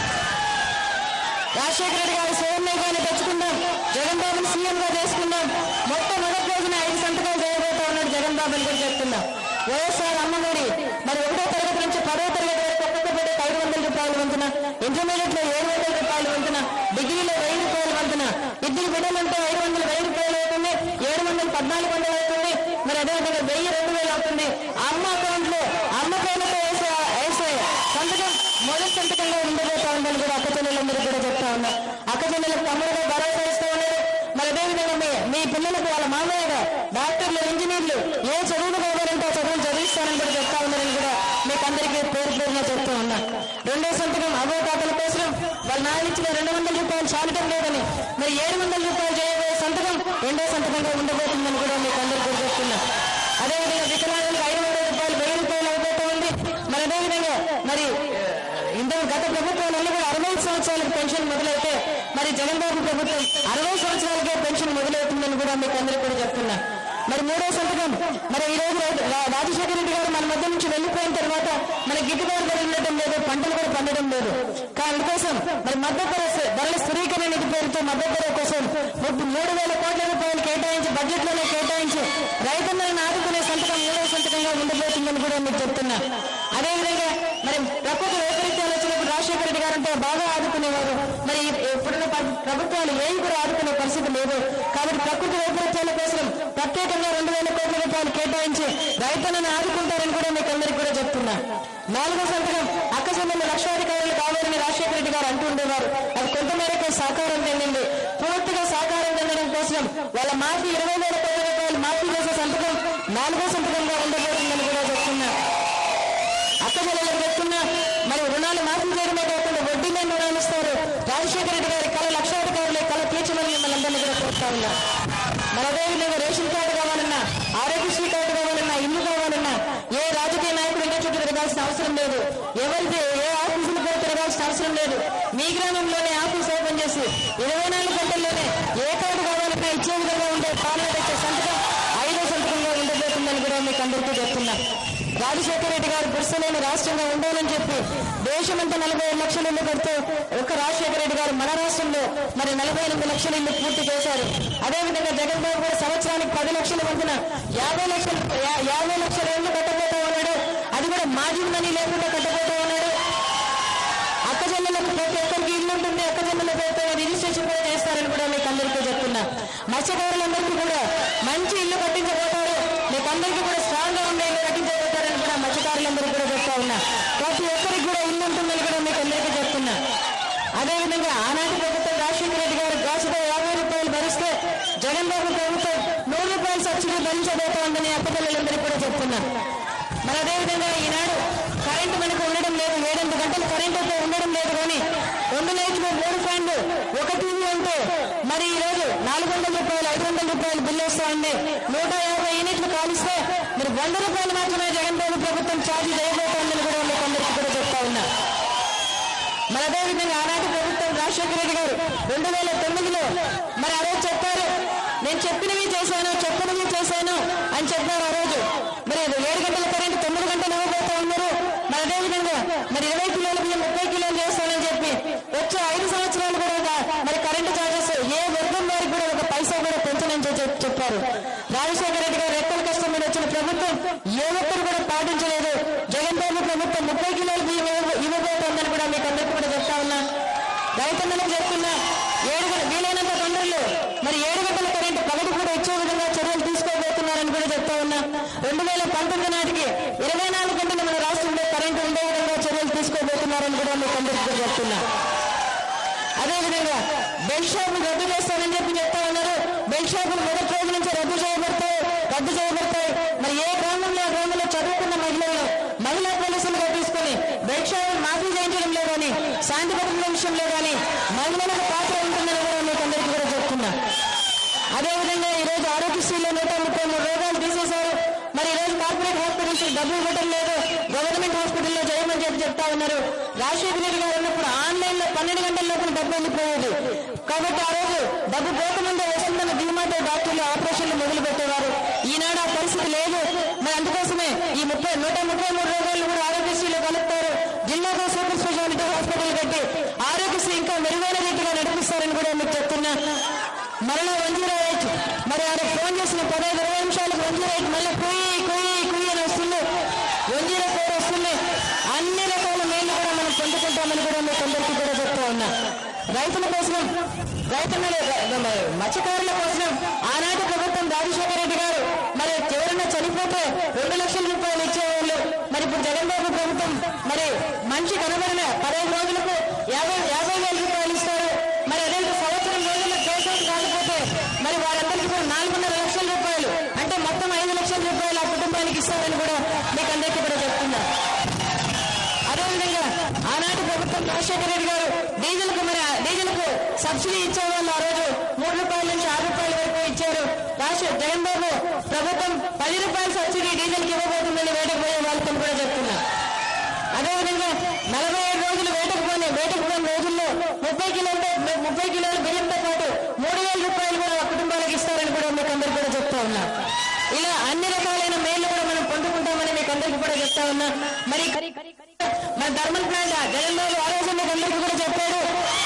రాజశేఖర రెడ్డి గారి సోమయ్యగాన్ని తెచ్చుకుందాం జగన్ బాబుని సీఎం గా చేసుకుందాం మొత్తం మొదటి రోజున ఐదు సంతకాలు చేయబోతా ఉన్నాడు జగన్ బాబుని కూడా చెప్తున్నా వైఎస్ఆర్ అమ్మఒడి మరి ఒకటో తరగతి నుంచి పదో తరగతి వరకు ఒక్కొక్క బిడ్డకు ఐదు వందల రూపాయలు వంతున ఇంటర్మీడియట్ లో ఏడు వందల రూపాయలు వంతున డిగ్రీలో వెయ్యి రూపాయలు వంతున ఇద్దరు బిడ్డలంటే ఐదు వందలు వెయ్యి రూపాయలు అవుతుంది ఏడు వందలు పద్నాలుగు వందలు అవుతుంది మరి అదేవిధంగా వెయ్యి రెండు వేలు అవుతుంది అమ్మ అకౌంట్ లో అమ్మ పేరుతో వేసే వేసే సంతకం మొదటి సంతకంగా ఉండబోతా ఉందని కూడా అక్క చెల్లెలందరూ కూడా చెప్తా ఉన్నా అక్క చెల్లెలకు తమ్ముడుగా భరోసా ఇస్తూ ఉన్నారు మరి అదేవిధంగా మీ మీ పిల్లలకు వాళ్ళ మామయ్యగా డాక్టర్లు ఇంజనీర్లు ఏ చదువులు కావాలంటే ఆ చదువులు చదివిస్తానని కూడా చెప్తా ఉన్నారని కూడా మీకు అందరికీ పేరు పేరుగా చెప్తా ఉన్నా రెండో సంతకం అవ్వ తాతల కోసం వాళ్ళ నాన్న ఇచ్చిన రెండు వందల రూపాయలు చాలటం లేదని మరి ఏడు వందల రూపాయలు చేయబోయే సంతకం రెండో సంతకంగా ఉండబోతుందని కూడా మీకు అందరికీ కూడా చెప్తున్నా అదేవిధంగా వికలాంగులకు ఐదు వందల రూపాయలు వెయ్యి రూపాయలు అయిపోతూ ఉంది మరి అదేవిధంగా మరి ఇంతకు గత ప్రభుత్వాలలో కూడా అరవై సంవత్సరాలకు పెన్షన్ మొదలైతే మరి జగన్ బాబు ప్రభుత్వం అరవై సంవత్సరాలకే పెన్షన్ మొదలవుతుందని కూడా మీకు అందరికీ కూడా చెప్తున్నా మరి మూడో సంతకం మరి ఈ రోజు రైతు- రా- రాజశేఖర రెడ్డి గారు మన మధ్య నుంచి వెళ్ళిపోయిన తర్వాత మన గిట్టుబాటు ధర ఉండటం లేదు పంటలు కూడా పండడం లేదు కా- అందుకోసం మరి మద్దతు ధర స్థి- ధరల స్థిరీకరణ నిధి పేరుతో మద్దతు ధర కోసం ముప్పై మూడు వేల కోట్ల రూపాయలు కేటాయించి బడ్జెట్ లోనే కేటాయించి రైతులను ఆదుకునే సంతకం మూడో సంతకంగా ఉండబోతుందని కూడా మీకు చెప్తున్నా అదేవిధంగా మరి ప్రకృతి వైపరీత్యాలు వచ్చినప్పుడు రాజశేఖర రెడ్డి గారు అంటే బాగా ఆదుకునేవారు మరి ఇప్పుడున్న ప్ర- ప్రభుత్వాలు ఏవి కూడా ఆదుకునే పరిస్థితి లేదు కాబట్టి ప్రకృతి వైపరీత్యాల కోసం ప్రత్యేకంగా రెండు వేల కోట్ల రూపాయలు కేటాయించి రైతులను ఆదుకుంటారని కూడా మీకు అందరికీ కూడా చెప్తున్నా నాలుగో సంతకం అక్క చెల్లెలు లక్షాధికారులు కావాలని రాజశేఖర రెడ్డి గారు అంటూ ఉండేవారు అది కొంతమేరకు సాకారం చెందింది పూర్తిగా సాకారం చెందడం కోసం వాళ్ళ మాఫీ ఇరవై వేల కోట్ల రూపాయలు మాఫీ చేసే సంతకం నాలుగో సంతకంగా ఉండబోతుందని కూడా చెప్తున్నా అక్క చెల్లెలకు చెప్తున్నా మరి రుణాలు మాఫీ చేయడమే కాకుండా వడ్డీ మీద రుణాలు ఇస్తారు రాజశేఖర రెడ్డి గారి కళ లక్షాధికారులే కళ తీర్చమని మిమ్మల్ని అందరినీ కూడా కోరుతా ఉన్నా మరి అదేవిధంగా రేషన్ కార్డు కావాలన్నా ఆరోగ్యశ్రీ కార్డు కావాలన్నా ఇల్లు కావాలన్నా ఏ రాజకీయ నాయకుడు ఇంటి చుట్టూ తిరగాల్సిన అవసరం లేదు ఎవరిది ఏ ఆఫీసులు కూడా తిరగాల్సిన అవసరం లేదు మీ గ్రామంలోనే ఆఫీస్ ఓపెన్ చేసి ఇరవై నాలుగు గంటల్లోనే ఏ కార్డు కావాలన్నా ఇచ్చే విధంగా ఉండే పాలన తెచ్చే సంతకం ఐదో సంతకంగా ఉండబోతుందని కూడా మీకు అందరికీ చెప్తున్నా రాజశేఖర రెడ్డి గారు గుర్సలేని రాష్ట్రంగా ఉండాలని చెప్పి దేశమంతా నలభై ఐదు లక్షల ఇల్లు కడితే ఒక్క రాజశేఖర రెడ్డి గారు మన రాష్ట్రంలో మరి నలభై ఎనిమిది లక్షల ఇల్లు పూర్తి చేశారు అదేవిధంగా జగన్ బాబు కూడా సంవత్సరానికి పది లక్షల వంతున యాభై లక్షలు యా- యాభై లక్షల ఇల్లు కట్టబోతా ఉన్నాడు అది కూడా మాజీ మనీ లేకుండా కట్టబోతా ఉన్నాడు అక్క చెల్లెలకు ప్రతి ఒక్కరికి ఇల్లు ఉంటుంది అక్క చెల్లెల పేరుతో రిజిస్ట్రేషన్ కూడా చేస్తారని కూడా మీకు అందరికీ చెప్తున్నా మత్స్యకారులందరికీ కూడా మంచి ఇల్లు కట్టించబోతారు మీకు అందరికీ కూడా స్ట్రాంగ్ గా ఉండే ఇల్లు కట్టించబోతారని కూడా మత్స్యకారులందరికీ కూడా చెప్తా ఉన్నా ప్రతి ఒక్కరికి కూడా ఇల్లు ఉంటుందని కూడా మీకు అందరికీ చెప్తున్నా అదేవిధంగా ఆనాటి ప్రభుత్వం రాజశేఖర రెడ్డి గారు గ్యాస్తో యాభై రూపాయలు భరిస్తే జగన్ బాబు ప్రభుత్వం నూరు రూపాయల సబ్సిడీ భరించబోతా ఉందని అక్కపిల్లలందరికీ కూడా చెప్తున్నా మరి అదేవిధంగా ఈనాడు కరెంటు మనకు ఉండడం లేదు ఏడెనిమిది గంటలు కరెంట్ అయితే ఉండడం లేదు కానీ రెండు లైట్లు మూడు ఫ్యాన్లు ఒక టీవీ ఉంటే మరి ఈ రోజు నాలుగు వందల రూపాయలు ఐదు వందల రూపాయలు బిల్లు వస్తా ఉంది నూట యాభై యూనిట్లు కాలిస్తే మీరు వంద రూపాయలు మాత్రమే జగన్ బాబు ప్రభుత్వం ఛార్జ్ చేయబోతోందని కూడా మీకు అందరికీ కూడా చెప్తా ఉన్నా మరి అదేవిధంగా ఆనాటి ప్రభుత్వం రాజశేఖర రెడ్డి గారు రెండు వేల తొమ్మిదిలో మరి ఆ రోజు చెప్పారు నేను చెప్పినవి చేశాను చెప్పనివి చేశాను అని చెప్పారు ఆ రోజు మరి ఏడు గంటల కరెంట్ తొమ్మిది గంటలు ఇవ్వబోతా ఉన్నారు మరి అదేవిధంగా మరి ఇరవై కిలోల బియ్యం ముప్పై కిలోలు చేస్తానని చెప్పి వచ్చే ఐదు సంవత్సరాలు కూడా ఒక మరి కరెంటు ఛార్జెస్ ఏ వర్గం వారికి కూడా ఒక పైసా కూడా పెంచనని చెప్పి చెప్పారు రాజశేఖర రెడ్డి గారు రెక్కల కష్టం మీద వచ్చిన ప్రభుత్వం ఏ ఒక్కరు కూడా పాటించలేదు జగన్ బాబు ప్రభుత్వం ముప్పై కిలోల బియ్యం ఇవ్వ- ఇవ్వబోతోందని కూడా మీకు అందరికీ కూడా చెప్తా ఉన్నా రైతన్నలకు చెప్తున్నా ఏడు గంట- వీలైనంత తొందరలో మరి ఏడు గంటల కరెంటు పగటి కూడా ఇచ్చే విధంగా చర్యలు తీసుకోబోతున్నారని కూడా చెప్తా ఉన్నా రెండు వేల పంతొమ్మిది నాటికి ఇరవై నాలుగు గంటలు మన రాష్ట్రంలో కరెంటు ఉండే విధంగా చర్యలు తీసుకోబోతున్నారని కూడా మీకు అందరికీ కూడా చెప్తున్నా అదేవిధంగా బెల్ట్ షాపులు రద్దు చేస్తానని చెప్పి చెప్తా ఉన్నారు బెల్ట్ షాపులు మొదటి రోజు నుంచి రద్దు చేయబడతాయి రద్దు చేయబడతాయి మరి ఏ గ్రామంలో ఆ గ్రామంలో చదువుకున్న మహిళలను మహిళా పోలీసులుగా తీసుకుని బెల్ట్ షాపులు మాఫీ చేయించడంలో కానీ శాంతి భద్రతల విషయంలో కానీ మహిళలకు పాత్ర ఉంటుందని కూడా మీకు అందరికీ కూడా చెప్తున్నా ఆరోగ్యశ్రీలో నూట ముప్పై మూడు రోగాలు తీసేశారు మరి ఈ రోజు కార్పొరేట్ హాస్పిటల్స్ డబ్బులు ఇవ్వడం లేదు గవర్నమెంట్ హాస్పిటల్లో చేయమని చెప్పి చెప్తా ఉన్నారు రాజశేఖర రెడ్డి గారు ఉన్నప్పుడు ఆన్లైన్ లో పన్నెండు గంటల లోపల డబ్బు వెళ్ళిపోయేది కాబట్టి ఆ రోజు డబ్బు పోకముందే వస్తుందన్న ధీమాతో డాక్టర్లు ఆపరేషన్లు మొదలు పెట్టేవారు ఈనాడు ఆ పరిస్థితి లేదు మరి అందుకోసమే ఈ ముప్పై నూట ముప్పై మూడు రోగాలు కూడా ఆరోగ్యశ్రీలో కలుపుతారు జిల్లాలో సూపర్ స్పెషాలిటీ హాస్పిటల్ కట్టి ఆరోగ్యశ్రీ ఇంకా మెరుగైన రీతిగా నడిపిస్తారని కూడా మీకు చెప్తున్నా మరలా వన్ జీరో ఎయిట్ మరి ఆయన ఫోన్ చేసిన పదహైదు ఇరవై నిమిషాలకు వన్ జీరో ఎయిట్ మళ్ళీ కుయ్యి కుయ్యి కుయ్యి అని వస్తుంది వన్ జీరో ఫోర్ వస్తుంది అన్ని రకాల మేలు కూడా మనం పొందుకుంటామని కూడా మీకు అందరికీ కూడా చెప్తా ఉన్నా రైతుల కోసం రైతుల మత్స్యకారుల కోసం ఆనాటి ప్రభుత్వం రాజశేఖర రెడ్డి గారు మరి ఎవరైనా చనిపోతే రెండు లక్షల రూపాయలు ఇచ్చేవాళ్ళు మరి ఇప్పుడు జగన్బాబు ప్రభుత్వం మరి మనిషి కనబడిన పదహైదు రోజులకు యాభై యాభై వేల రూపాయలు ఇస్తారు మరి అదే సంవత్సరం రోజుల్లో కేసెస్ కాకపోతే మరి వారందరికీ కూడా నాలుగున్నర లక్షల రూపాయలు అంటే మొత్తం ఐదు లక్షల రూపాయలు ఆ కుటుంబానికి ఇస్తారని కూడా మీకు అందరికీ కూడా చెప్తున్నా అదేవిధంగా ఆనాటి ప్రభుత్వం రాజశేఖర రెడ్డి గారు డీజిల్ కు మరి డీజిల్ కు సబ్సిడీ ఇచ్చేవాళ్ళు ఆ రోజు మూడు రూపాయల నుంచి ఆరు రూపాయల వరకు ఇచ్చారు రాష్ట్ర జగన్ బాబు ప్రభుత్వం పది రూపాయల సబ్సిడీ డీజిల్ కి ఇవ్వబోతుందని వేటకు పోయే వాళ్ళతో కూడా చెప్తున్నా అదేవిధంగా నలభై ఐదు రోజులు వేటకు పోయి వేటకు పోయిన రోజుల్లో ముప్పై కిలోలతో ముప్పై కిలోల బియ్యంతో పాటు మూడు వేల రూపాయలు కూడా ఆ కుటుంబాలకు ఇస్తారని కూడా మీకు అందరు కూడా చెప్తా ఉన్నా ఇలా అన్ని రకాలైన మేలు కూడా మనం పొందుకుంటామని మీకు అందరికీ కూడా చెప్తా ఉన్నా మరి మన ధర్మల్ ప్లాంట్ జగన్ బాబు ఆ రోజు మీకు అందరికీ కూడా చెప్పాడు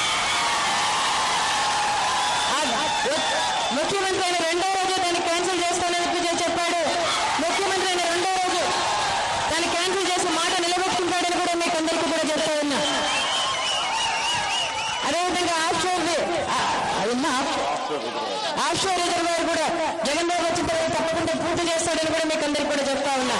ఆ- ముఖ్యమంత్రి అయిన రెండో రోజు దాన్ని క్యాన్సిల్ చేస్తానని చెప్పి చెప్పాడు ముఖ్యమంత్రి అయిన రెండో రోజు దాన్ని క్యాన్సిల్ చేసి మాట నిలబెట్టుకుంటాడని కూడా మీకు అందరికీ కూడా చెప్తా ఉన్నా అదేవిధంగా ఆఫ్షోర్ ఆఫ్షోర్ రిజర్వాయర్ కూడా జగన్ బాబు వచ్చిన తర్వాత తప్పకుండా పూర్తి చేస్తాడని కూడా మీకు అందరికీ కూడా చెప్తా ఉన్నా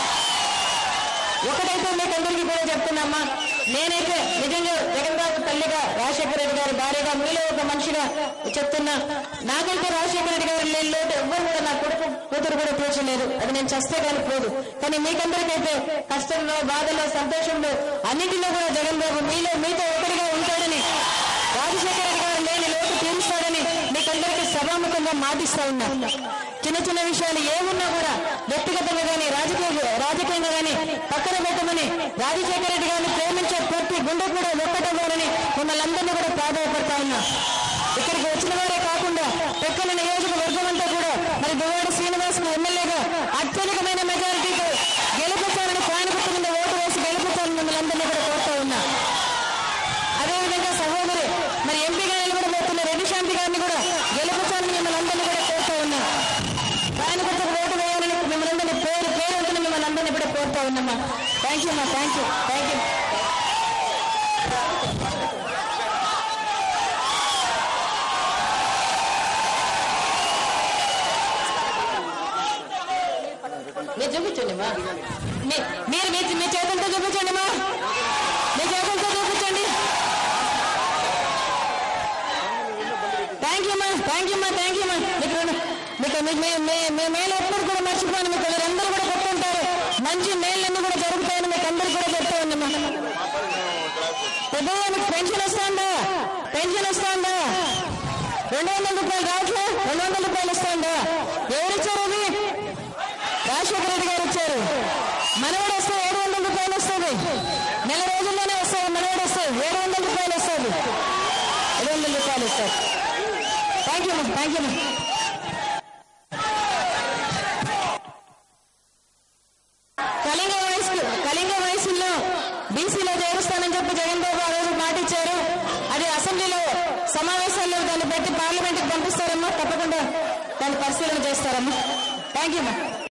ఒకటైతే మీకు అందరికీ కూడా చెప్తున్నామ్మా నేనైతే నిజంగా జగన్ బాబు తల్లిగా రాజశేఖర రెడ్డి గారి భార్యగా మీలో ఒక మనిషిగా చెప్తున్నా నాకైతే రాజశేఖర రెడ్డి గారి లేని లోటు ఎవ్వరు కూడా నా కొడుకు కూతురు కూడా తీర్చలేదు అది నేను చస్తే కానీ పోదు కానీ మీకందరికైతే కష్టంలో బాధలో సంతోషంలో అన్నింటిలో కూడా జగన్ బాబు మీలో మీతో ఒకటిగా ఉంటాడని రాజశేఖర రెడ్డి గారు లేని లోటు తీరుస్తాడని మీకందరికీ సభాముఖంగా మాటిస్తా ఉన్నా చిన్న చిన్న విషయాలు ఏమున్నా కూడా వ్యక్తిగతంగా కానీ రాజకీయ రాజకీయంగా కానీ పక్కన పెట్టమని రాజశేఖర రెడ్డి గారిని ప్రేమించే ప్రతి గుండె కూడా ఒక్కటవ్వాలని మిమ్మల్ని అందరినీ కూడా ప్రాధాయపడతా ఉన్నా ఇక్కడికి వచ్చిన వారే కాకుండా పెక్కల నియోజకవర్గం అంతా కూడా మరి దువ్వాడ శ్రీనివాస్ ఎమ్మెల్యేగా అత్యధికమైన మెజారిటీతో గెలిపించాలని ఫ్యాన్ గుర్తు మీద ఓటు వేసి గెలిపించాలని మిమ్మల్ని అందరినీ కూడా కోరుతా ఉన్నా అదేవిధంగా సహోదరి మరి ఎంపీగా నిలబడబోతున్న రెడ్డి శాంతి గారిని కూడా గెలిపించాలని మిమ్మల్ని అందరినీ కూడా కోరుతా ఉన్నా ఆయన కొంచెం ఓటు వేయాలని మిమ్మల్ని అందరినీ పేరు పేరు అంటున్న మిమ్మల్ని అందరినీ కూడా కోరుతా ఉన్నామ్మా థ్యాంక్ యూ అమ్మా థ్యాంక్ యూ థ్యాంక్ యూ మీరు చూపించండి మా మీ- మీరు మీ మీ చేతులతో చూపించండి మా మీ చేతులతో చూపించండి థ్యాంక్ యూ మా థ్యాంక్ యూ మా థ్యాంక్ యూ మా మీకు రెండు- మీకు మీ- మీ- మీ- మీ మేలు ఎప్పుడు కూడా మర్చిపోను మీకు మీరందరూ కూడా చెప్తుంటారు మంచి మేళ్ళన్నీ కూడా జరుగుతాయని మీకు అందరూ కూడా చెప్తా ఉన్నామా పెద్దగా మీకు పెన్షన్ వస్తుందా పెన్షన్ వస్తుందా రెండు వందల రూపాయలు రావట్లే రెండు వందల రూపాయలు వస్తుందా ఎవరు ఇచ్చారు అది రాజశేఖర రెడ్డి గారు ఇచ్చారు మనవాడు వస్తే ఏడు వందల రూపాయలు వస్తుంది నెల రోజుల్లోనే వస్తుంది మనవాడు వస్తే ఏడు వందల రూపాయలు వస్తుంది ఏడు వందల రూపాయలు వస్తుంది థ్యాంక్ యూ థ్యాంక్ యూ కళింగ వయసు కళింగ వయసులో బీసీలో చేరుస్తానని చెప్పి జగన్ బాబు ఆ రోజు మాటిచ్చారు అది అసెంబ్లీలో సమావేశాల్లో దాన్ని పెట్టి పార్లమెంట్కి పంపిస్తారమ్మా తప్పకుండా దాన్ని పరిశీలన చేస్తారమ్మా థ్యాంక్ యూ